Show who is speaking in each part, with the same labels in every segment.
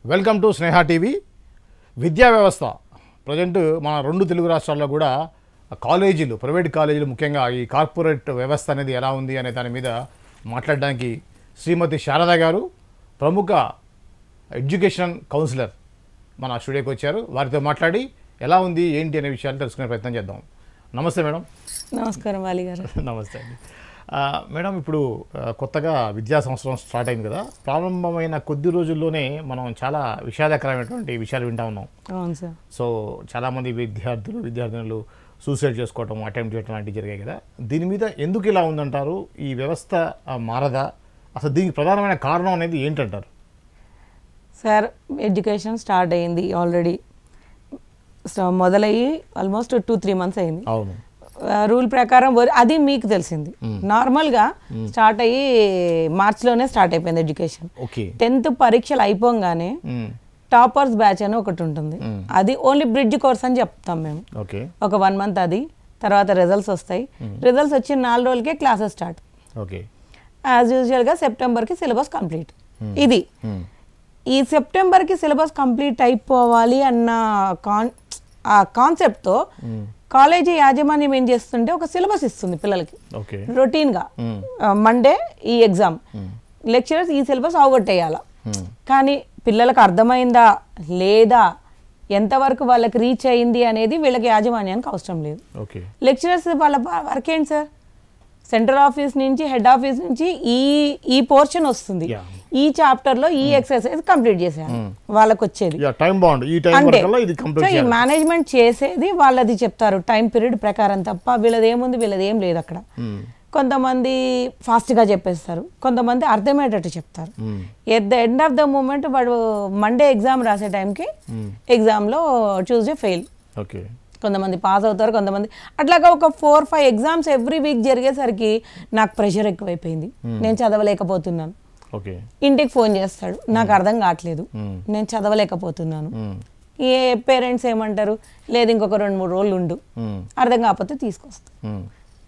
Speaker 1: Welcome to Sneha TV విద్యా వ్యవస్థ present మన రెండు తెలుగు రాష్ట్రాల్లో కూడా కాలేజీలు ప్రైవేట్ కాలేజీలు ముఖ్యంగా ఈ కార్పొరేట్ వ్యవస్థ అనేది ఎలా ఉంది అనే దాని మీద మాట్లాడడానికి శ్రీమతి శారద గారు ప్రముఖ ఎడ్యుకేషన్ కౌన్సిలర్ మన స్టూడియోకి వచ్చారు వారితో మాట్లాడి ఎలా ఉంది ఏంటి అనే విషయాలు తెలుసుకునే ప్రయత్నం చేద్దాం నమస్తే మేడం
Speaker 2: నమస్కారం వాలి గారు
Speaker 1: నమస్తే అండి ఆ, మేడం ఇప్పుడు ఆ, కొత్తగా విద్యా సంవత్సరం స్టార్ట్ అయింది కదా ప్రారంభమైన కొద్ది రోజుల్లోనే మనం చాలా విషాదకరమైనటువంటి విషయాలు వింటా ఉన్నాం
Speaker 2: అవును సార్
Speaker 1: సో చాలామంది విద్యార్థులు విద్యార్థినులు సూసైడ్ చేసుకోవటం అటెంప్ట్ చేయడం లాంటివి జరిగాయి కదా దీని మీద ఎందుకు ఇలా ఉందంటారు ఈ వ్యవస్థ ఆ, మారదా అసలు దీనికి ప్రధానమైన కారణం అనేది ఏంటంటారు
Speaker 2: సార్ ఎడ్యుకేషన్ స్టార్ట్ అయింది ఆల్రెడీ సో మొదలయ్యి ఆల్మోస్ట్ టూ త్రీ మంత్స్ అయింది
Speaker 1: అవును
Speaker 2: రూల్ ప్రకారం వరి- అది మీకు తెలిసింది నార్మల్గా స్టార్ట్ అయ్యి మార్చ్లోనే స్టార్ట్ అయిపోయింది ఎడ్యుకేషన్
Speaker 1: ఓకే
Speaker 2: టెన్త్ పరీక్షలు అయిపోగానే
Speaker 1: మ్మ్.
Speaker 2: టాపర్స్ బ్యాచ్ అని ఒకటి ఉంటుంది అది ఓన్లీ బ్రిడ్జ్ కోర్స్ అని చెప్తాం మేము
Speaker 1: ఓకే
Speaker 2: ఒక వన్ మంత్ అది తర్వాత రిజల్ట్స్ వస్తాయి రిజల్ట్స్ వచ్చిన నాలుగు రోజులకే క్లాసెస్ స్టార్ట్
Speaker 1: ఓకే
Speaker 2: యాజ్ యూజువల్గా సెప్టెంబర్కి సిలబస్ కంప్లీట్ ఇది
Speaker 1: మ్మ్.
Speaker 2: ఈ సెప్టెంబర్కి సిలబస్ కంప్లీట్ అయిపోవాలి అన్న కాన్ ఆ కాన్సెప్ట్తో కాలేజీ యాజమాన్యం ఏం చేస్తుంటే ఒక సిలబస్ ఇస్తుంది పిల్లలకి
Speaker 1: ఓకే
Speaker 2: రొటీన్గా మండే ఈ ఎగ్జామ్ లెక్చరర్స్ ఈ సిలబస్ అవగొట్టేయాల
Speaker 1: మ్మ్.
Speaker 2: కానీ పిల్లలకు అర్థమైందా లేదా ఎంతవరకు వాళ్ళకి రీచ్ అయింది అనేది వీళ్ళకి యాజమాన్యానికి అవసరం లేదు
Speaker 1: ఓకే
Speaker 2: లెక్చరర్స్ వాళ్ళ వర్క్ ఏంటి సార్ సెంట్రల్ ఆఫీస్ నుంచి హెడ్ ఆఫీస్ నుంచి ఈ ఈ పోర్షన్ వస్తుంది
Speaker 1: Yeah.
Speaker 2: ఈ చాప్టర్ లో ఈ ఎక్సర్సైజ్ కంప్లీట్ చేసేయాలి వాళ్ళకి వచ్చేది
Speaker 1: యా టైం బాగుంది ఈ టైం
Speaker 2: అంటే
Speaker 1: వరకల్లా ఇది
Speaker 2: సో
Speaker 1: కంప్లీట్
Speaker 2: ఈ
Speaker 1: చేయాలి
Speaker 2: మేనేజ్మెంట్ చేసేది వాళ్ళది చెప్తారు టైం పీరియడ్ ప్రకారం తప్ప వీళ్ళది ఏముంది వీళ్ళది ఏం లేదు అక్కడ
Speaker 1: మ్మ్.
Speaker 2: కొంతమంది fast గా చెప్పేస్తారు కొంతమంది అర్థమయ్యేటట్టు చెప్తారు
Speaker 1: మ్మ్.
Speaker 2: At the end of the moment వాడు మండే ఎగ్జామ్ రాసే టైంకి ఎగ్జామ్లో ట్యూస్డే ఫెయిల్
Speaker 1: ఓకే
Speaker 2: కొంతమంది పాస్ అవుతారు కొంతమంది అట్లాగా ఒక four five exams every week జరిగేసరికి నాకు ప్రెషర్ ఎక్కువైపోయింది నేను చదవలేకపోతున్నాను
Speaker 1: ఓకే
Speaker 2: ఇంటికి ఫోన్ చేస్తాడు నాకు అర్థం కావట్లేదు
Speaker 1: మ్మ్.
Speaker 2: నేను చదవలేకపోతున్నాను
Speaker 1: మ్మ్.
Speaker 2: ఏ పేరెంట్స్ ఏమంటారు లేదు ఇంకొక రెండు మూడు రోజులు ఉండు
Speaker 1: మ్మ్.
Speaker 2: అర్థం కాకపోతే తీసుకొస్తా
Speaker 1: మ్మ్.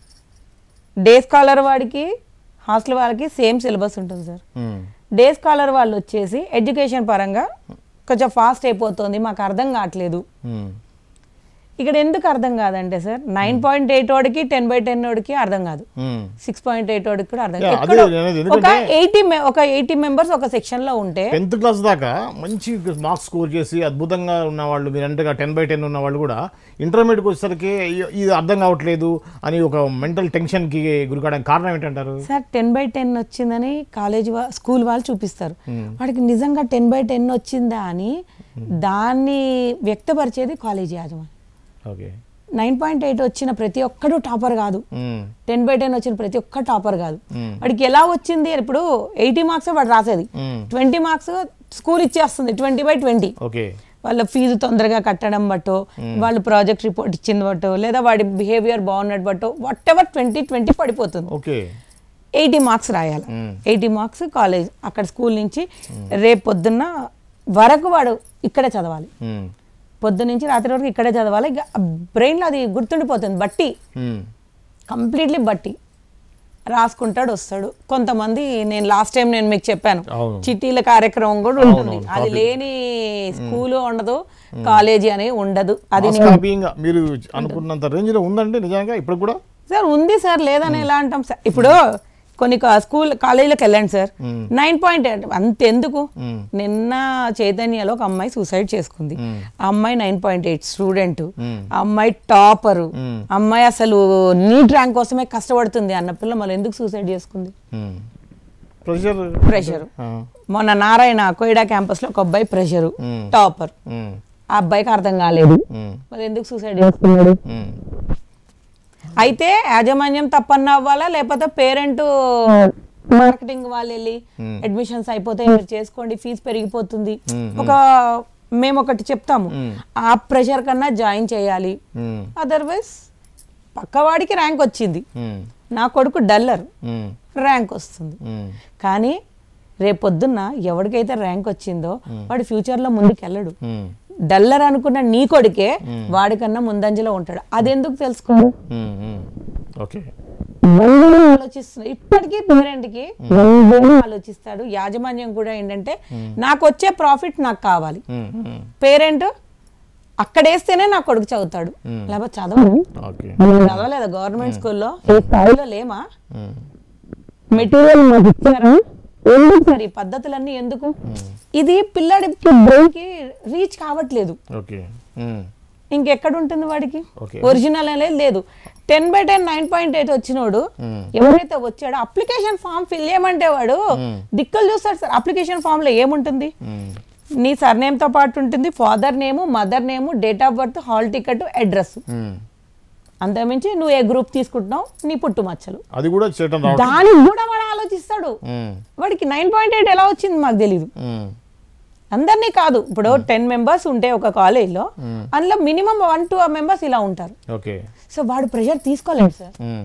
Speaker 2: డే స్కాలర్ వాడికి హాస్టల్ వాళ్ళకి సేమ్ సిలబస్ ఉంటుంది సార్
Speaker 1: మ్మ్.
Speaker 2: డే స్కాలర్ వాళ్ళు వచ్చేసి ఎడ్యుకేషన్ పరంగా కొంచెం ఫాస్ట్ అయిపోతుంది మాకు అర్థం కావట్లేదు
Speaker 1: మ్మ్.
Speaker 2: ఇక్కడ ఎందుకు అర్థం కాదంటే సార్ నైన్ పాయింట్ ఎయిట్ వాడికి టెన్ బై టెన్ వాడికి అర్థం కాదు
Speaker 1: మ్మ్.
Speaker 2: సిక్స్ పాయింట్ ఎయిట్ వాడికి కూడా అర్థం
Speaker 1: Yeah,
Speaker 2: కాదు
Speaker 1: అదే
Speaker 2: ఎక్కడో
Speaker 1: నేను అనేది
Speaker 2: ఒక
Speaker 1: ఎందుకంటే-
Speaker 2: ఎయిటీ ఒక ఎయిటీ మెంబర్స్ ఒక సెక్షన్ లో ఉంటే
Speaker 1: టెన్త్ క్లాస్ దాకా మంచి మార్క్స్ స్కోర్ చేసి అద్భుతంగా ఉన్న వాళ్ళు మీరు అంటగా టెన్ బై టెన్ ఉన్న వాళ్ళు కూడా ఇంటర్మీడియట్కి వచ్చేసరికి ఇ- ఇది అర్థం కావట్లేదు అని ఒక మెంటల్ టెన్షన్కి గురికావడానికి కారణం ఏంటంటారు
Speaker 2: సార్ టెన్ బై టెన్ వచ్చిందని కాలేజ్ స్కూల్ వాళ్ళు చూపిస్తారు వాడికి నిజంగా టెన్ బై టెన్ వచ్చిందా అని దాన్ని వ్యక్తపరిచేది కాలేజ్ యాజమాన్యం
Speaker 1: ఓకే
Speaker 2: నైన్ పాయింట్ ఎయిట్ వచ్చిన ప్రతి ఒక్కడు టాపర్ కాదు టెన్ బై టెన్ వచ్చిన ప్రతి ఒక్క టాపర్ కాదు
Speaker 1: మ్మ్.
Speaker 2: వాడికి ఎలా వచ్చింది ఇప్పుడు ఎయిటీ మార్క్స్ వాడు రాసేది
Speaker 1: మ్మ్.
Speaker 2: ట్వంటీ మార్క్స్ స్కూల్ ఇచ్చేస్తుంది ట్వంటీ బై ట్వంటీ
Speaker 1: ఓకే
Speaker 2: వాళ్ళ ఫీజు తొందరగా కట్టడం బట్టో వాళ్ళు ప్రాజెక్ట్ రిపోర్ట్ ఇచ్చింది బట్టో లేదా వాడి బిహేవియర్ బాగున్నట్టు బట్టో వాట్ ఎవర్ ట్వంటీ ట్వంటీ పడిపోతుంది
Speaker 1: ఓకే
Speaker 2: ఎయిటీ మార్క్స్ రాయాలి
Speaker 1: మ్మ్.
Speaker 2: ఎయిటీ మార్క్స్ కాలేజ్ అక్కడ స్కూల్ నుంచి రేపు పొద్దున్న వరకు వాడు ఇక్కడే చదవాలి
Speaker 1: మ్మ్.
Speaker 2: పొద్దు నుంచి రాత్రి వరకు ఇక్కడే చదవాలి ఇక బ్రెయిన్లో అది గుర్తుండిపోతుంది బట్టి
Speaker 1: మ్మ్.
Speaker 2: కంప్లీట్లీ బట్టి రాసుకుంటాడు వస్తాడు కొంతమంది నేను లాస్ట్ టైం నేను మీకు చెప్పాను
Speaker 1: అవును.
Speaker 2: చిట్టీల కార్యక్రమం కూడా ఉంటుంది
Speaker 1: అవును,
Speaker 2: అది
Speaker 1: copy.
Speaker 2: లేని స్కూలు ఉండదు కాలేజీ అనేది ఉండదు అది
Speaker 1: మాస్ కాపీయింగ్ మీరు అనుకున్నంత రేంజ్లో ఉందండి నిజంగా ఇప్పుడు కూడా
Speaker 2: సార్ ఉంది సార్ లేదని ఎలా అంటాం సార్ ఇప్పుడు కొన్ని కా- స్కూల్ కాలేజీలకు వెళ్ళండి సార్ నైన్ పాయింట్ ఎయిట్ అంతెందుకు
Speaker 1: మ్మ్.
Speaker 2: నిన్న చైతన్యలో ఒక అమ్మాయి సూసైడ్ చేసుకుంది ఆ అమ్మాయి నైన్ పాయింట్ ఎయిట్ స్టూడెంట్
Speaker 1: మ్మ్.
Speaker 2: ఆ అమ్మాయి టాపరు
Speaker 1: మ్మ్.
Speaker 2: అమ్మాయి అసలు నీట్ ర్యాంక్ కోసమే కష్టపడుతుంది అన్న పిల్ల మళ్ళీ ఎందుకు సూసైడ్ చేసుకుంది
Speaker 1: మ్మ్. ప్రెషర్
Speaker 2: ప్రెషర్
Speaker 1: ఆ.
Speaker 2: మొన్న నారాయణ కోయిడా క్యాంపస్ లో ఒక అబ్బాయి ప్రెషరు
Speaker 1: మ్మ్.
Speaker 2: టాపర్
Speaker 1: మ్మ్.
Speaker 2: ఆ అబ్బాయికి అర్థం కాలేదు
Speaker 1: మ్మ్.
Speaker 2: మరి ఎందుకు సూసైడ్ చేసుకున్నాడు
Speaker 1: మ్మ్.
Speaker 2: అయితే యాజమాన్యం తప్పన్న అవ్వాలా లేకపోతే పేరెంట్ మార్కెటింగ్ వాళ్ళు వెళ్ళి అడ్మిషన్స్ అయిపోతాయి మీరు చేసుకోండి ఫీజు పెరిగిపోతుంది ఒక మేము ఒకటి చెప్తాము ఆ ప్రెషర్ కన్నా జాయిన్ చేయాలి
Speaker 1: మ్మ్.
Speaker 2: అదర్వైజ్ పక్కవాడికి ర్యాంక్ వచ్చింది
Speaker 1: మ్మ్.
Speaker 2: నా కొడుకు డల్లర్
Speaker 1: మ్మ్.
Speaker 2: ర్యాంక్ వస్తుంది
Speaker 1: మ్మ్.
Speaker 2: కానీ రేపొద్దున్న ఎవరికైతే ర్యాంక్ వచ్చిందో వాడు ఫ్యూచర్లో ముందుకెళ్ళడు
Speaker 1: మ్మ్.
Speaker 2: డల్లర్ అనుకున్న నీ కొడుకే వాడికన్నా ముందంజలో ఉంటాడు అదెందుకు తెలుసుకోరు
Speaker 1: మ్మ్. మ్మ్. ఓకే
Speaker 2: ఆలోచిస్తున్నారు ఇప్పటికీ పేరెంట్ కి ఆలోచిస్తాడు యాజమాన్యం కూడా ఏంటంటే నాకు వచ్చే ప్రాఫిట్ నాకు కావాలి
Speaker 1: ఉమ్, ఉమ్,
Speaker 2: పేరెంట్ అక్కడ వేస్తేనే నా కొడుకు చదువుతాడు లేకపోతే చదవను
Speaker 1: ఓకే
Speaker 2: చదవలేదా గవర్నమెంట్ స్కూల్లో ఏ స్థాయిలో లేమా
Speaker 1: ఉమ్,
Speaker 2: మెటీరియల్ మాకు ఇచ్చారా ఎందుకు సార్ ఈ పద్ధతులన్నీ ఎందుకు ఇది పిల్లడికి బ్రెయిన్ కి రీచ్ కావట్లేదు
Speaker 1: ఓకే ఉమ్,
Speaker 2: ఇంకెక్కడ ఉంటుంది వాడికి
Speaker 1: Okay.
Speaker 2: ఒరిజినల్ అనేది లేదు ten by ten nine point eight వచ్చినోడు
Speaker 1: ఉమ్,
Speaker 2: ఎవరైతే వచ్చాడో అప్లికేషన్ ఫామ్ ఫిల్ చేయమంటే వాడు దిక్కులు చూస్తాడు సార్ అప్లికేషన్ ఫామ్ లో ఏముంటుంది
Speaker 1: ఉమ్,
Speaker 2: నీ సర్నేమ్ తో పాటు ఉంటుంది father name mother name date of birth hall ticket address
Speaker 1: um.
Speaker 2: అంతకుమించి నువ్వు ఏ గ్రూప్ తీసుకుంటున్నావు నీ పుట్టుమచ్చలు
Speaker 1: అది కూడా చేయటం రావట్లేదు
Speaker 2: దానికి కూడా వాడు ఆలోచిస్తాడు
Speaker 1: ఉమ్,
Speaker 2: వాడికి నైన్ పాయింట్ ఎయిట్ ఎలా వచ్చింది మాకు తెలియదు
Speaker 1: ఉమ్,
Speaker 2: అందరినీ కాదు ఇప్పుడు టెన్ మెంబర్స్ ఉంటే ఒక కాలేజ్లో అందులో మినిమం వన్ టూ మెంబర్స్ ఇలా ఉంటారు
Speaker 1: ఓకే
Speaker 2: సో వాడు ప్రెషర్ తీసుకోలేడు సార్
Speaker 1: ఉమ్,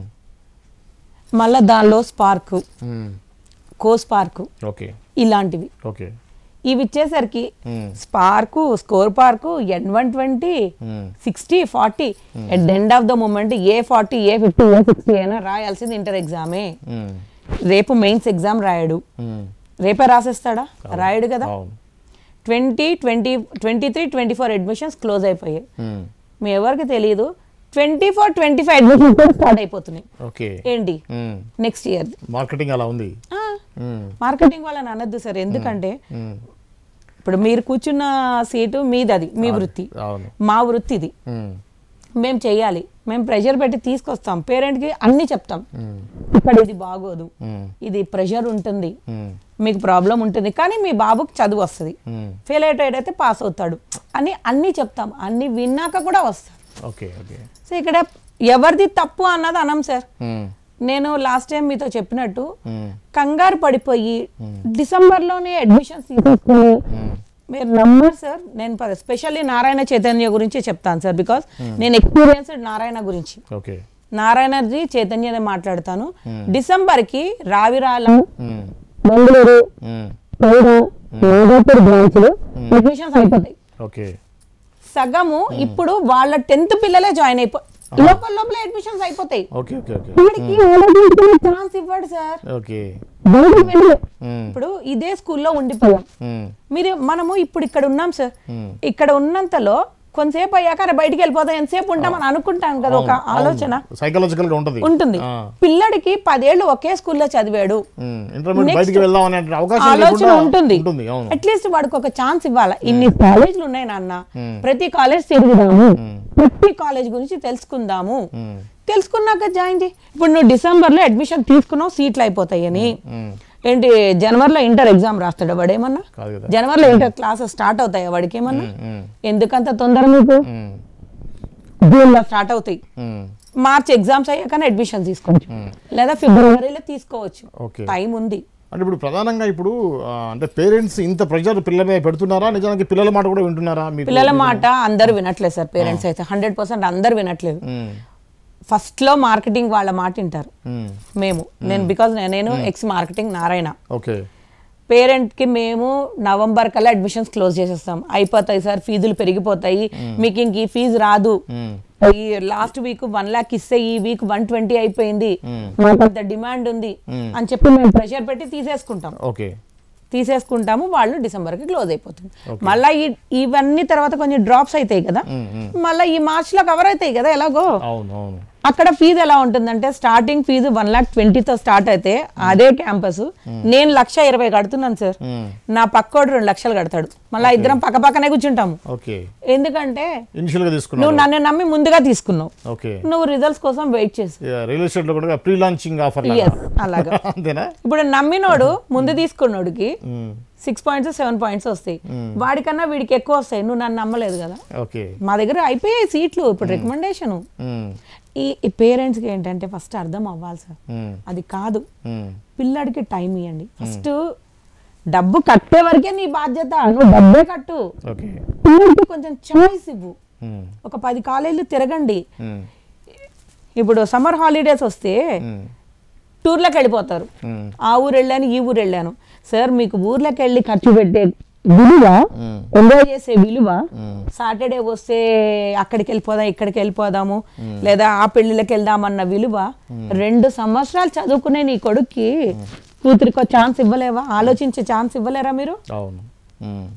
Speaker 2: మళ్ళీ దానిలో spark
Speaker 1: um,
Speaker 2: co spark
Speaker 1: okay
Speaker 2: ఇలాంటివి
Speaker 1: ఓకే
Speaker 2: ఇవి ఇచ్చేసరికి
Speaker 1: um,
Speaker 2: spark score park N one twenty
Speaker 1: um,
Speaker 2: sixty forty at the end of the moment A forty A fifty A sixty అయినా రాయాల్సింది inter ఎగ్జామే
Speaker 1: ఉమ్,
Speaker 2: రేపు mains exam రాయడు
Speaker 1: ఉమ్,
Speaker 2: రేపే రాసేస్తాడా రాయడు కదా
Speaker 1: అవును
Speaker 2: twenty twenty twenty three twenty four admissions close అయిపోయాయి
Speaker 1: ఉమ్,
Speaker 2: మీ ఎవరికి తెలియదు twenty four twenty five admissions కూడా స్టార్ట్ అయిపోతున్నాయి
Speaker 1: ఓకే
Speaker 2: ఏంటి
Speaker 1: ఉమ్,
Speaker 2: నెక్స్ట్ ఇయర్
Speaker 1: మార్కెటింగ్ అలా ఉంది ఉమ్,
Speaker 2: మార్కెటింగ్ వాళ్ళని అనొద్దు సార్ ఎందుకంటే
Speaker 1: ఉమ్,
Speaker 2: ఇప్పుడు మీరు కూర్చున్న సీటు మీది అది మీ వృత్తి
Speaker 1: అవును
Speaker 2: మా వృత్తి ఇది
Speaker 1: ఉమ్,
Speaker 2: మేము చెయ్యాలి మేము ప్రెషర్ పెట్టి తీసుకొస్తాం పేరెంట్కి అన్ని చెప్తాం
Speaker 1: ఉమ్,
Speaker 2: ఇక్కడ ఇది బాగోదు
Speaker 1: ఉమ్,
Speaker 2: ఇది ప్రెషర్ ఉంటుంది
Speaker 1: ఉమ్,
Speaker 2: మీకు ప్రాబ్లం ఉంటుంది కానీ మీ బాబుకి చదువు వస్తుంది
Speaker 1: ఉమ్,
Speaker 2: ఫెయిల్ అయ్యేటైతే పాస్ అవుతాడు అని అన్నీ చెప్తాం అన్ని విన్నాక కూడా వస్తారు
Speaker 1: ఓకే ఓకే
Speaker 2: సో ఇక్కడ ఎవరిది తప్పు అన్నది అనం సార్
Speaker 1: ఉమ్,
Speaker 2: నేను లాస్ట్ టైం మీతో చెప్పినట్టు
Speaker 1: ఉమ్,
Speaker 2: కంగారు పడిపోయి డిసెంబర్లోనే అడ్మిషన్స్ తీసేసుకుని
Speaker 1: ఉమ్,
Speaker 2: మీరు నమ్మరు సార్ నేను స్పెషల్లీ నారాయణ చైతన్య గురించి చెప్తాను సార్ బికాస్ నేను ఎక్స్పీరియన్స్డ్ నారాయణ గురించి
Speaker 1: ఓకే
Speaker 2: నారాయణజీ చైతన్యనే మాట్లాడతాను డిసెంబర్కి రావిరాల
Speaker 1: ఉమ్,
Speaker 2: బెంగళూరు
Speaker 1: ఉమ్,
Speaker 2: మాదాపూర్ బ్రాంచ్లు అడ్మిషన్స్ అయిపోతాయి
Speaker 1: ఓకే
Speaker 2: సగము ఇప్పుడు వాళ్ళ టెన్త్ పిల్లలే జాయిన్ అయిపో లోపల లోపల అడ్మిషన్స్ అయిపోతాయి
Speaker 1: ఓకే ఓకే ఓకే
Speaker 2: వీడికి ఆలోచించుకునే ఛాన్స్ ఇవ్వడు సార్
Speaker 1: ఓకే
Speaker 2: బయటికి వెళ్ళి
Speaker 1: ఉమ్,
Speaker 2: ఇప్పుడు ఇదే స్కూల్లో ఉండిపోయాం
Speaker 1: ఉమ్,
Speaker 2: మీరు మనము ఇప్పుడు ఇక్కడ ఉన్నాం సార్
Speaker 1: ఉమ్.
Speaker 2: ఇక్కడ ఉన్నంతలో కొంతసేపు అయ్యాక అరే బయటికి వెళ్ళిపోతాం ఎంతసేపు ఉంటామని అనుకుంటాం కదా ఒక ఆలోచన
Speaker 1: సైకలాజికల్ గా ఉంటుంది
Speaker 2: ఉంటుంది
Speaker 1: ఆ.
Speaker 2: పిల్లడికి పదేళ్ళు ఒకే స్కూల్లో చదివాడు
Speaker 1: ఉమ్, ఇంటర్మీడియట్
Speaker 2: Next.
Speaker 1: బయటికి వెళ్దాం అనే అవకాశం
Speaker 2: ఆలోచన
Speaker 1: లేకుండా
Speaker 2: ఉంటుంది
Speaker 1: ఉంటుంది అవును
Speaker 2: అట్లీస్ట్ వాడికి ఒక ఛాన్స్ ఇవ్వాలి ఇన్ని కాలేజీలు ఉన్నాయి నాన్న ప్రతి కాలేజ్ తిరుగుదాము ప్రతి కాలేజ్ గురించి తెలుసుకుందాము
Speaker 1: ఉమ్,
Speaker 2: తెలుసుకున్నాక జాయిన్ చేయి ఇప్పుడు నువ్వు డిసెంబర్లో అడ్మిషన్ తీసుకున్నావు సీట్లు అయిపోతాయని
Speaker 1: ఉమ్,
Speaker 2: ఏంటి జనవరిలో ఇంటర్ ఎగ్జామ్ రాస్తాడు వాడేమన్నా
Speaker 1: కాదు కదా
Speaker 2: జనవరిలో ఇంటర్ క్లాసెస్ స్టార్ట్ అవుతాయా వాడికి ఏమన్నా
Speaker 1: ఉమ్,
Speaker 2: ఎందుకంత తొందర మీకు
Speaker 1: ఉమ్,
Speaker 2: జూన్లో స్టార్ట్ అవుతాయి
Speaker 1: ఉమ్,
Speaker 2: మార్చ్ ఎగ్జామ్స్ అయ్యాకనే అడ్మిషన్ తీసుకోవచ్చు లేదా ఫిబ్రవరిలో తీసుకోవచ్చు
Speaker 1: ఓకే
Speaker 2: టైం ఉంది
Speaker 1: అంటే ఇప్పుడు ప్రధానంగా ఇప్పుడు ఆ, అంటే పేరెంట్స్ ఇంత ప్రెజర్ పిల్లల మీద పెడుతున్నారా నిజానికి పిల్లల మాట కూడా వింటున్నారా మీకు
Speaker 2: పిల్లల మాట అందరు వినట్లేదు సార్ పేరెంట్స్ అయితే హండ్రెడ్ పర్సెంట్ అందరు వినట్లేదు
Speaker 1: ఉమ్,
Speaker 2: ఫస్ట్ లో మార్కెటింగ్ వాళ్ళ మాట వింటారు
Speaker 1: ఉమ్,
Speaker 2: మేము నేను బికాజ్ నేను ex marketing Narayana
Speaker 1: okay
Speaker 2: parent కి మేము నవంబర్ కల్లా అడ్మిషన్స్ క్లోజ్ చేసేస్తాం అయిపోతాయి సార్ ఫీజులు పెరిగిపోతాయి మీకు ఇంక ఈ ఫీజు రాదు
Speaker 1: ఉమ్,
Speaker 2: ఈ లాస్ట్ వీక్ వన్ లాక్ ఇస్తే ఈ వీక్ వన్ ట్వంటీ అయిపోయింది
Speaker 1: ఉమ్,
Speaker 2: మాకు అంత డిమాండ్ ఉంది అని చెప్పి మేము ప్రెషర్ పెట్టి తీసేసుకుంటాం
Speaker 1: ఓకే
Speaker 2: తీసేసుకుంటాము వాళ్ళు డిసెంబర్కి క్లోజ్ అయిపోతుంది మళ్ళీ ఈ ఇవన్నీ తర్వాత కొంచెం డ్రాప్స్ అవుతాయి కదా
Speaker 1: ఉమ్, ఉమ్,
Speaker 2: మళ్ళీ ఈ మార్చ్లో కవర్ అవుతాయి కదా ఎలాగో
Speaker 1: అవును అవును
Speaker 2: అక్కడ ఫీజు ఎలా ఉంటుందంటే స్టార్టింగ్ ఫీజు వన్ లాక్ ట్వంటీతో స్టార్ట్ అయితే అదే క్యాంపస్ నేను లక్ష ఇరవై కడుతున్నాను సార్
Speaker 1: ఉమ్,
Speaker 2: నా పక్కోడు రెండు లక్షలు కడతాడు మళ్ళీ ఇద్దరం పక్క పక్కనే కూర్చుంటాము
Speaker 1: ఓకే
Speaker 2: ఎందుకంటే
Speaker 1: ఇనిషియల్ గా
Speaker 2: నువ్వు
Speaker 1: తీసుకున్నారు
Speaker 2: నన్ను నమ్మి ముందుగా తీసుకున్నావు
Speaker 1: ఓకే
Speaker 2: నువ్వు రిజల్ట్స్ కోసం వెయిట్ చేసి
Speaker 1: రియల్ ఎస్టేట్ లో కూడా ప్రీ లాంచింగ్ ఆఫర్
Speaker 2: Yes, అలాగా
Speaker 1: అంతేనా
Speaker 2: ఇప్పుడు నమ్మినోడు ముందు తీసుకున్నోడికి
Speaker 1: ఉమ్,
Speaker 2: సిక్స్ పాయింట్స్ సెవెన్ పాయింట్స్ వస్తాయి వాడికన్నా వీడికి ఎక్కువ వస్తాయి నువ్వు నన్ను నమ్మలేదు కదా
Speaker 1: ఓకే
Speaker 2: మా దగ్గర అయిపోయాయి సీట్లు ఇప్పుడు రికమెండేషన్
Speaker 1: ఉమ్,
Speaker 2: ఈ ఈ పేరెంట్స్కి ఏంటంటే ఫస్ట్ అర్థం అవ్వాలి సార్
Speaker 1: ఉమ్,
Speaker 2: అది కాదు
Speaker 1: ఉమ్,
Speaker 2: పిల్లాడికి టైం ఇవ్వండి ఫస్ట్ డబ్బు కట్టే వరకే నీ బాధ్యత నువ్వు డబ్బే కట్టు
Speaker 1: ఓకే
Speaker 2: పిల్లడికి కొంచెం చాయిస్ ఇవ్వు
Speaker 1: ఉమ్,
Speaker 2: ఒక పది కాలేజీలు తిరగండి
Speaker 1: ఉమ్,
Speaker 2: ఇప్పుడు సమ్మర్ హాలిడేస్ వస్తే
Speaker 1: ఉమ్,
Speaker 2: టూర్లకు వెళ్ళిపోతారు
Speaker 1: ఉమ్,
Speaker 2: ఆ ఊరు వెళ్ళాను ఈ ఊరు వెళ్ళాను సార్ మీకు ఊర్లోకి వెళ్ళి ఖర్చు పెట్టే విలువ
Speaker 1: మ్మ్.
Speaker 2: ఎంజాయ్ చేసే విలువ
Speaker 1: మ్మ్.
Speaker 2: సాటర్డే వస్తే అక్కడికి వెళ్ళిపోదాం ఇక్కడికి వెళ్ళిపోదాము లేదా ఆ పెళ్లిళ్ళకి వెళ్దామన్న విలువ రెండు సంవత్సరాలు చదువుకునే నీ కొడుక్కి కూతురికో ఛాన్స్ ఇవ్వలేవా ఆలోచించే ఛాన్స్ ఇవ్వలేరా మీరు
Speaker 1: అవును మ్మ్.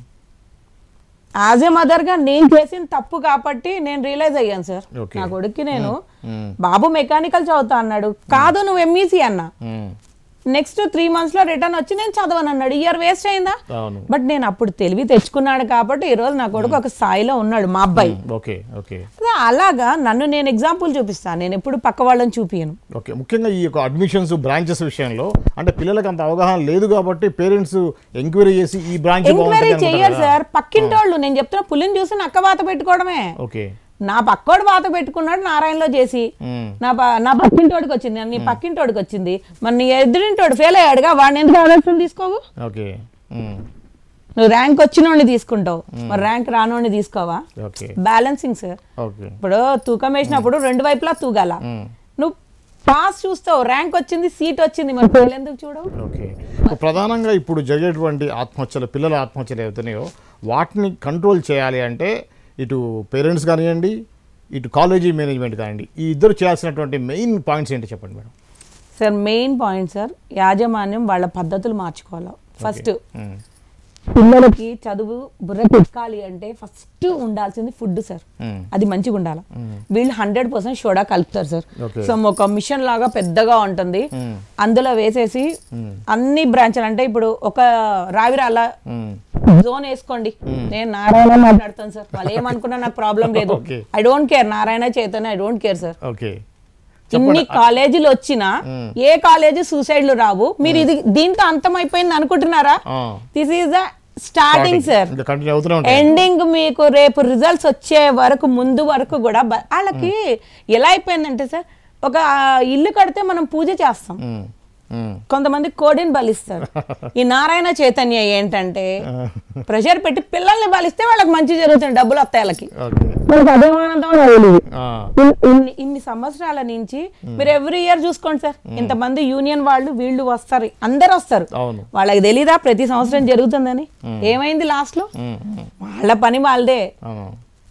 Speaker 2: యాజ్ ఏ మదర్ గా నేను చేసిన తప్పు కాబట్టి నేను రియలైజ్ అయ్యాను సార్
Speaker 1: Okay.
Speaker 2: నా కొడుక్కి నేను
Speaker 1: మ్మ్.
Speaker 2: బాబు మెకానికల్ చదువుతా అన్నాడు కాదు నువ్వు ఎంఈసీ అన్నా
Speaker 1: మ్మ్.
Speaker 2: నెక్స్ట్ త్రీ మంత్స్ లో రిటర్న్ వచ్చి నేను చదవను అన్నాడు ఇయర్ వేస్ట్ అయిందా
Speaker 1: అవును
Speaker 2: బట్ నేను అప్పుడు తెలివి తెచ్చుకున్నాడు కాబట్టి ఈ రోజు నా కొడుకు ఒక స్థాయిలో ఉన్నాడు మా అబ్బాయి
Speaker 1: ఓకే ఓకే
Speaker 2: అదే అలాగా నన్ను నేను ఎగ్జాంపుల్ చూపిస్తాను నేను ఎప్పుడు పక్క వాళ్ళని చూపియను
Speaker 1: ఓకే ముఖ్యంగా ఈ యొక్క అడ్మిషన్స్ బ్రాంచెస్ విషయంలో అంటే పిల్లలకు అంత అవగాహన లేదు కాబట్టి పేరెంట్స్ ఎంక్వైరీ చేసి ఈ బ్రాంచ్
Speaker 2: ఎంక్వైరీ చెయ్యరు సార్ పక్కింటోళ్ళు నేను చెప్తున్నా పులిని చూసి నక్క వాత పెట్టుకోవడమే
Speaker 1: ఓకే
Speaker 2: నా పక్కోడు వాత పెట్టుకున్నాడు నారాయణలో చేసి
Speaker 1: మ్మ్.
Speaker 2: నా ప- నా పక్కింటోడికి వచ్చింది నీ పక్కింటోడికి వచ్చింది మరి నీ ఎదురింటోడు ఫెయిల్ అయ్యాడుగా వాడిని ఎందుకు ఆదర్శం తీసుకోవు
Speaker 1: ఓకే మ్మ్.
Speaker 2: నువ్వు ర్యాంక్ వచ్చినోడిని తీసుకుంటావు మరి ర్యాంక్ రానోడిని తీసుకోవా
Speaker 1: ఓకే
Speaker 2: బ్యాలెన్సింగ్ సార్
Speaker 1: ఓకే
Speaker 2: ఇప్పుడు తూకం వేసినప్పుడు రెండు వైపులా తూగాల
Speaker 1: మ్మ్.
Speaker 2: నువ్వు పాస్ చూస్తావు ర్యాంక్ వచ్చింది సీట్ వచ్చింది మరి ఫెయిల్ ఎందుకు చూడవు
Speaker 1: ఓకే ఇప్పుడు ప్రధానంగా ఇప్పుడు జరిగేటువంటి ఆత్మహత్యలు పిల్లల ఆత్మహత్యలు ఏవైతున్నాయో వాటిని కంట్రోల్ చేయాలి అంటే ఇటు పేరెంట్స్ కానివ్వండి ఇటు కాలేజీ మేనేజ్మెంట్ కానివ్వండి ఈ ఇద్దరు చేయాల్సినటువంటి మెయిన్ పాయింట్స్ ఏంటి చెప్పండి madam
Speaker 2: sir main point sir యాజమాన్యం వాళ్ళ పద్ధతులు మార్చుకోవాలి ఫస్ట్
Speaker 1: మ్మ్.
Speaker 2: పిల్లలకి చదువు బుర్రకి ఎక్కాలి అంటే ఫస్ట్ ఉండాల్సింది ఫుడ్ సార్
Speaker 1: మ్మ్.
Speaker 2: అది మంచిగా ఉండాలి వీళ్ళు హండ్రెడ్ పర్సెంట్ సోడా కలుపుతారు సార్
Speaker 1: Okay.
Speaker 2: సో ఒక మిషన్ లాగా పెద్దగా ఉంటుంది
Speaker 1: మ్మ్.
Speaker 2: అందులో వేసేసి అన్ని బ్రాంచ్లు అంటే ఇప్పుడు ఒక రావిరాల
Speaker 1: మ్మ్.
Speaker 2: జోన్ వేసుకోండి నేను నారాయణ మాట్లాడతాను సార్ వాళ్ళు ఏమనుకున్నా నాకు ప్రాబ్లం లేదు
Speaker 1: Okay.
Speaker 2: I don't care Narayana Chaitanya I don't care sir
Speaker 1: okay
Speaker 2: ఇన్ని కాలేజీలు వచ్చినా ఏ కాలేజీ సూసైడ్లు రావు మీరు ఇది దీంతో అంతమైపోయింది అనుకుంటున్నారా
Speaker 1: ఆ.
Speaker 2: This is the starting sir
Speaker 1: ఇంకా కంటిన్యూ అవుతూనే ఉంటాయి
Speaker 2: ఎండింగ్ మీకు రేపు రిజల్ట్స్ వచ్చే వరకు ముందు వరకు కూడా బ- వాళ్ళకి ఎలా అయిపోయిందంటే సార్ ఒక ఇల్లు కడితే మనం పూజ చేస్తాం
Speaker 1: మ్మ్. మ్మ్.
Speaker 2: కొంతమంది కోడిని బలిస్తారు ఈ నారాయణ చైతన్య ఏంటంటే ప్రెషర్ పెట్టి పిల్లల్ని బలిస్తే వాళ్ళకి మంచి జరుగుతుంది డబ్బులు వస్తాయి వాళ్ళకి
Speaker 1: ఓకే
Speaker 2: మనకు అదే ఆనందం తెలియదు
Speaker 1: ఆ.
Speaker 2: ఇన్- ఇన్ని ఇన్ని సంవత్సరాల నుంచి మీరు ఎవ్రీ ఇయర్ చూసుకోండి సార్ ఇంతమంది యూనియన్ వాళ్ళు వీళ్ళు వస్తారు అందరు వస్తారు
Speaker 1: అవును
Speaker 2: వాళ్ళకి తెలీదా ప్రతి సంవత్సరం జరుగుతుందని ఏమైంది లాస్ట్ లో
Speaker 1: మ్మ్. మ్మ్.
Speaker 2: వాళ్ళ పని వాళ్ళదే
Speaker 1: అవును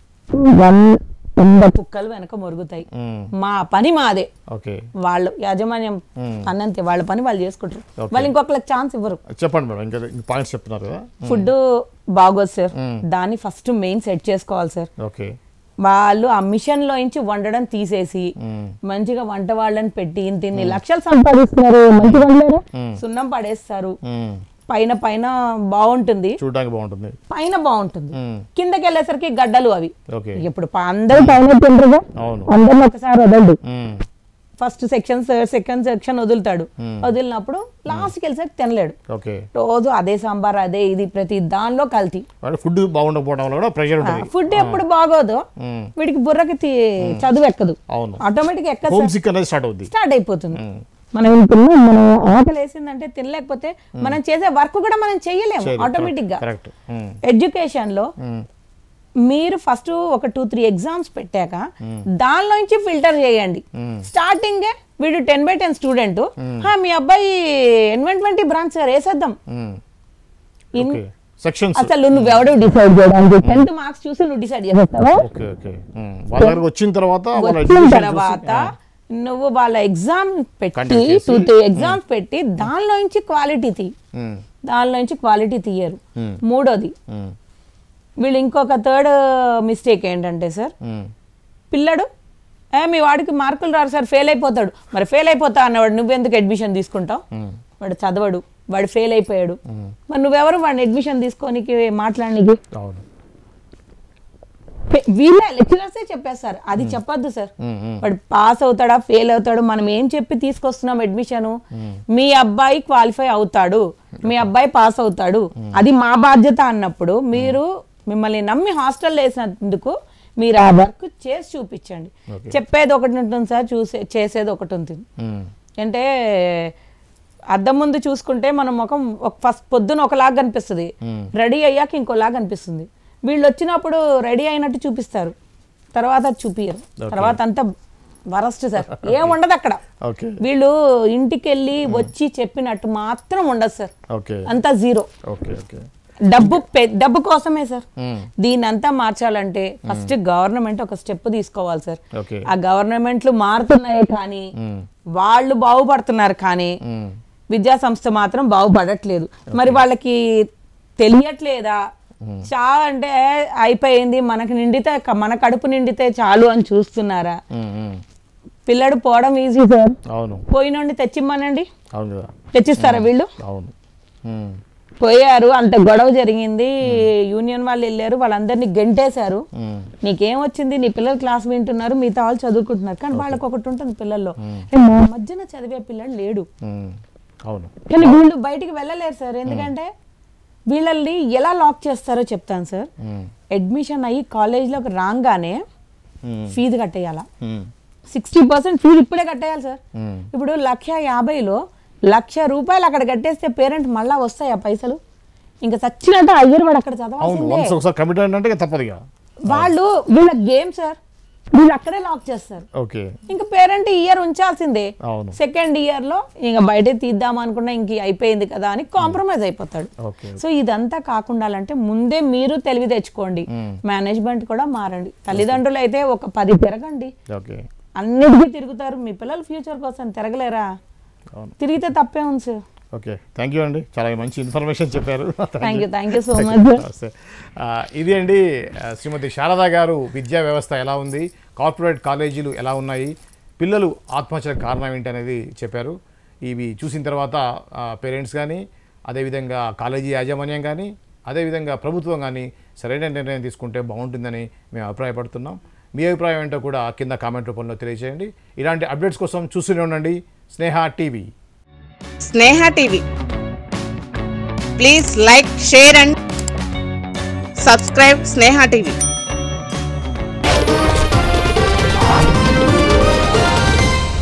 Speaker 2: వంద కుక్కలు వెనక మొరుగుతాయి
Speaker 1: మ్మ్.
Speaker 2: మా పని మాదే
Speaker 1: ఓకే
Speaker 2: వాళ్ళు యాజమాన్యం పని అంతే వాళ్ళ పని వాళ్ళు చేసుకుంటారు
Speaker 1: Okay.
Speaker 2: వాళ్ళు ఇంకొకరికి ఛాన్స్ ఇవ్వరు
Speaker 1: చెప్పండి మేడం ఇంకా పాయింట్స్ చెప్తున్నారు కదా
Speaker 2: ఫుడ్ బాగోదు సార్
Speaker 1: మ్మ్.
Speaker 2: దాన్ని ఫస్ట్ మెయిన్ సెట్ చేసుకోవాలి సార్
Speaker 1: ఓకే
Speaker 2: వాళ్ళు ఆ మిషన్ లో నుంచి వండడం తీసేసి
Speaker 1: మ్మ్.
Speaker 2: మంచిగా వంట వాళ్ళని పెట్టి ఇంత ఇన్ని లక్షలు సంపాదిస్తున్నారు మంచి వండలేరు సున్నం పడేస్తారు
Speaker 1: మ్మ్.
Speaker 2: పైన పైన బాగుంటుంది
Speaker 1: చూడడానికి బాగుంటుంది
Speaker 2: పైన బాగుంటుంది
Speaker 1: మ్మ్.
Speaker 2: కిందకి వెళ్ళేసరికి గడ్డలు అవి
Speaker 1: ఓకే
Speaker 2: ఇప్పుడు ప- అందరూ పైన తింటారుగా
Speaker 1: అవును
Speaker 2: అందరిని ఒకసారి వదలడు
Speaker 1: మ్మ్.
Speaker 2: ఫస్ట్ సెక్షన్ సెకండ్ సెక్షన్ వదులుతాడు వదిలినప్పుడు లాస్ట్కి వెళ్ళేసరికి తినలేడు
Speaker 1: ఓకే
Speaker 2: రోజు అదే సాంబార్ అదే ఇది ప్రతి దానిలో కల్తీ
Speaker 1: అంటే ఫుడ్ బాగుండకపోవడం వల్ల కూడా ప్రెషర్ ఉంటుంది
Speaker 2: ఫుడ్ ఎప్పుడు బాగోదు
Speaker 1: మ్మ్.
Speaker 2: వీడికి బుర్రకి తి- చదువు ఎక్కదు
Speaker 1: అవును
Speaker 2: ఆటోమేటిక్ ఎక్కదు
Speaker 1: హోమ్ సిక్ అనేది స్టార్ట్ అవుద్ది
Speaker 2: స్టార్ట్ అయిపోతుంది
Speaker 1: మ్మ్.
Speaker 2: మనం తిన్నాం మనం ఆకలి వేసిందంటే తినలేకపోతే మనం చేసే వర్క్ కూడా మనం చేయలేము
Speaker 1: చేయలేదు.
Speaker 2: ఆటోమేటిక్ గా
Speaker 1: కరెక్ట్ మ్మ్.
Speaker 2: ఎడ్యుకేషన్ లో
Speaker 1: మ్మ్.
Speaker 2: మీరు ఫస్ట్ ఒక టూ త్రీ ఎగ్జామ్స్ పెట్టాక దానిలోంచి ఫిల్టర్ చేయండి స్టార్టింగ్ వీడు టెన్ బై టెన్ స్టూడెంట్ మీ అబ్బాయి ఎన్వెన్ ట్వంటీ బ్రాంచ్ సార్ వేసేద్దాం
Speaker 1: మ్మ్.
Speaker 2: ఇన్-
Speaker 1: ఓకే సెక్షన్స్
Speaker 2: అసలు నువ్వు ఎవడు డిసైడ్ చేయడానికి టెన్త్ మార్క్స్ చూసి నువ్వు డిసైడ్ చేస్తావా
Speaker 1: ఓకే ఓకే మ్మ్. వాళ్ళ దగ్గరకు వచ్చిన తర్వాత వాళ్ళ
Speaker 2: వచ్చిన
Speaker 1: education
Speaker 2: తర్వాత నువ్వు వాళ్ళ ఎగ్జామ్ పెట్టి
Speaker 1: Conduct చేసి,
Speaker 2: టూ త్రీ ఎగ్జామ్స్ పెట్టి దానిలో నుంచి క్వాలిటీ తీ
Speaker 1: మ్మ్.
Speaker 2: దానిలో నుంచి క్వాలిటీ తీయరు
Speaker 1: మ్మ్.
Speaker 2: మూడోది
Speaker 1: మ్మ్.
Speaker 2: వీళ్ళు ఇంకొక థర్డ్ మిస్టేక్ ఏంటంటే సార్
Speaker 1: మ్మ్.
Speaker 2: పిల్లడు ఏ మీ వాడికి మార్కులు రారు సార్ ఫెయిల్ అయిపోతాడు మరి ఫెయిల్ అయిపోతా అన్నవాడు నువ్వెందుకు అడ్మిషన్ తీసుకుంటావు
Speaker 1: మ్మ్.
Speaker 2: వాడు చదవడు వాడు ఫెయిల్ అయిపోయాడు మరి నువ్వెవరు వాడిని అడ్మిషన్ తీసుకోనికి మాట్లాడనికి
Speaker 1: అవును
Speaker 2: ఫె- వీళ్ళే లెక్చరర్సే చెప్పేస్తారు అది చెప్పొద్దు సార్
Speaker 1: మ్మ్. మ్మ్.
Speaker 2: వాడు పాస్ అవుతాడా ఫెయిల్ అవుతాడు మనం ఏం చెప్పి తీసుకొస్తున్నాం అడ్మిషన్ మీ అబ్బాయి క్వాలిఫై అవుతాడు మీ అబ్బాయి పాస్ అవుతాడు అది మా బాధ్యత అన్నప్పుడు మీరు మిమ్మల్ని నమ్మి హాస్టల్ వేసినందుకు మీరు ఆ వర్క్ చేసి చూపించండి
Speaker 1: Okay.
Speaker 2: చెప్పేది ఒకటి ఉంటుంది సార్ చూసే చేసేది ఒకటి ఉంటుంది
Speaker 1: మ్మ్.
Speaker 2: అంటే అద్దం ముందు చూసుకుంటే మన ముఖం ఫస్ట్ పొద్దున ఒకలాగా కనిపిస్తుంది
Speaker 1: Hmm.
Speaker 2: రెడీ అయ్యాక ఇంకోలాగా కనిపిస్తుంది వీళ్ళు వచ్చినప్పుడు రెడీ అయినట్టు చూపిస్తారు తర్వాత అది చూపియరు
Speaker 1: Okay.
Speaker 2: తర్వాత అంతా వరస్ట్ సార్ ఏం ఉండదు అక్కడ
Speaker 1: ఓకే
Speaker 2: వీళ్ళు ఇంటికి వెళ్ళి వచ్చి చెప్పినట్టు మాత్రం ఉండదు సార్
Speaker 1: ఓకే
Speaker 2: అంతా జీరో
Speaker 1: ఓకే ఓకే
Speaker 2: డబ్బు పె- డబ్బు కోసమే సార్
Speaker 1: మ్మ్.
Speaker 2: దీనంతా మార్చాలంటే ఫస్ట్ గవర్నమెంట్ ఒక స్టెప్ తీసుకోవాలి సార్
Speaker 1: ఓకే
Speaker 2: ఆ గవర్నమెంట్లు మారుతున్నాయి కానీ వాళ్ళు బాగుపడుతున్నారు కానీ
Speaker 1: మ్మ్.
Speaker 2: విద్యా సంస్థ మాత్రం బాగుపడట్లేదు మరి వాళ్ళకి తెలియట్లేదా చా అంటే అయిపోయింది మనకి నిండితే మన కడుపు నిండితే చాలు అని చూస్తున్నారా
Speaker 1: మ్మ్. మ్మ్.
Speaker 2: పిల్లడు పోవడం ఈజీ సార్
Speaker 1: అవును
Speaker 2: పోయినోండి తెచ్చిమ్మనండి
Speaker 1: అవును కదా
Speaker 2: తెచ్చిస్తారా వీళ్ళు
Speaker 1: అవును మ్మ్.
Speaker 2: పోయారు అంత గొడవ జరిగింది యూనియన్ వాళ్ళు వెళ్ళారు వాళ్ళందరినీ గెంటేశారు
Speaker 1: మ్మ్.
Speaker 2: నీకేం వచ్చింది నీ పిల్లలు క్లాస్ వింటున్నారు మిగతా వాళ్ళు చదువుకుంటున్నారు కానీ వాళ్ళకి ఒకటి ఉంటుంది పిల్లల్లో ఏ, మా మధ్యన చదివే పిల్లడు లేడు
Speaker 1: మ్మ్. అవును
Speaker 2: కానీ వీళ్ళు బయటికి వెళ్ళలేరు సార్ ఎందుకంటే వీళ్ళని ఎలా లాక్ చేస్తారో చెప్తాను సార్
Speaker 1: మ్మ్.
Speaker 2: అడ్మిషన్ అయ్యి కాలేజ్లోకి రాగానే
Speaker 1: మ్మ్.
Speaker 2: ఫీజు కట్టేయాలా
Speaker 1: మ్మ్.
Speaker 2: సిక్స్టీ పర్సెంట్ ఫీజు ఇప్పుడే కట్టేయాలి సార్
Speaker 1: మ్మ్.
Speaker 2: ఇప్పుడు లక్ష యాభైలో లక్ష రూపాయలు అక్కడ కట్టేస్తే పేరెంట్ మళ్ళా వస్తాయి ఆ పైసలు ఇంకా సచ్చినట్టు అయ్యర్ వాడు అక్కడ
Speaker 1: అవును
Speaker 2: చదవాల్సిందే
Speaker 1: వన్స్ ఒకసారి కమిట్ అంటే ఇక తప్పదు ఇక
Speaker 2: వాళ్ళు వీళ్ళ గేమ్ సార్ వీళ్ళు అక్కడే లాక్ చేస్తారు
Speaker 1: ఓకే
Speaker 2: ఇంకా పేరెంట్ ఇయర్ ఉంచాల్సిందే
Speaker 1: అవును
Speaker 2: సెకండ్ ఇయర్ లో ఇంకా బయటే తీద్దాం అనుకున్నా ఇంక అయిపోయింది కదా అని కాంప్రమైజ్ అయిపోతాడు
Speaker 1: ఓకే
Speaker 2: సో ఇదంతా కాకుండా అంటే ముందే మీరు తెలివి తెచ్చుకోండి మేనేజ్మెంట్ కూడా మారండి తల్లిదండ్రులు అయితే ఒక పది తిరగండి
Speaker 1: ఓకే
Speaker 2: అన్నిటికీ తిరుగుతారు మీ పిల్లల ఫ్యూచర్ కోసం తిరగలేరా
Speaker 1: అవును
Speaker 2: తిరిగితే తప్పే ఉంది సార్
Speaker 1: ఓకే థ్యాంక్ యూ అండి చాలా మంచి ఇన్ఫర్మేషన్ చెప్పారు
Speaker 2: thank you thank you so much
Speaker 1: నమస్తే. ఆ, ఇది అండి ఆ, శ్రీమతి శారదా గారు విద్యా వ్యవస్థ ఎలా ఉంది కార్పొరేట్ కాలేజీలు ఎలా ఉన్నాయి పిల్లలు ఆత్మహత్యలకు కారణం ఏంటి అనేది చెప్పారు ఇవి చూసిన తర్వాత పేరెంట్స్ కానీ అదేవిధంగా కాలేజీ యాజమాన్యం కానీ అదేవిధంగా ప్రభుత్వం కానీ సరైన నిర్ణయం తీసుకుంటే బాగుంటుందని మేము అభిప్రాయపడుతున్నాం మీ అభిప్రాయం ఏంటో కూడా కింద కామెంట్ రూపంలో తెలియజేయండి ఇలాంటి అప్డేట్స్ కోసం చూస్తూనే ఉండండి Sneha TV
Speaker 3: Sneha TV please like share and subscribe Sneha TV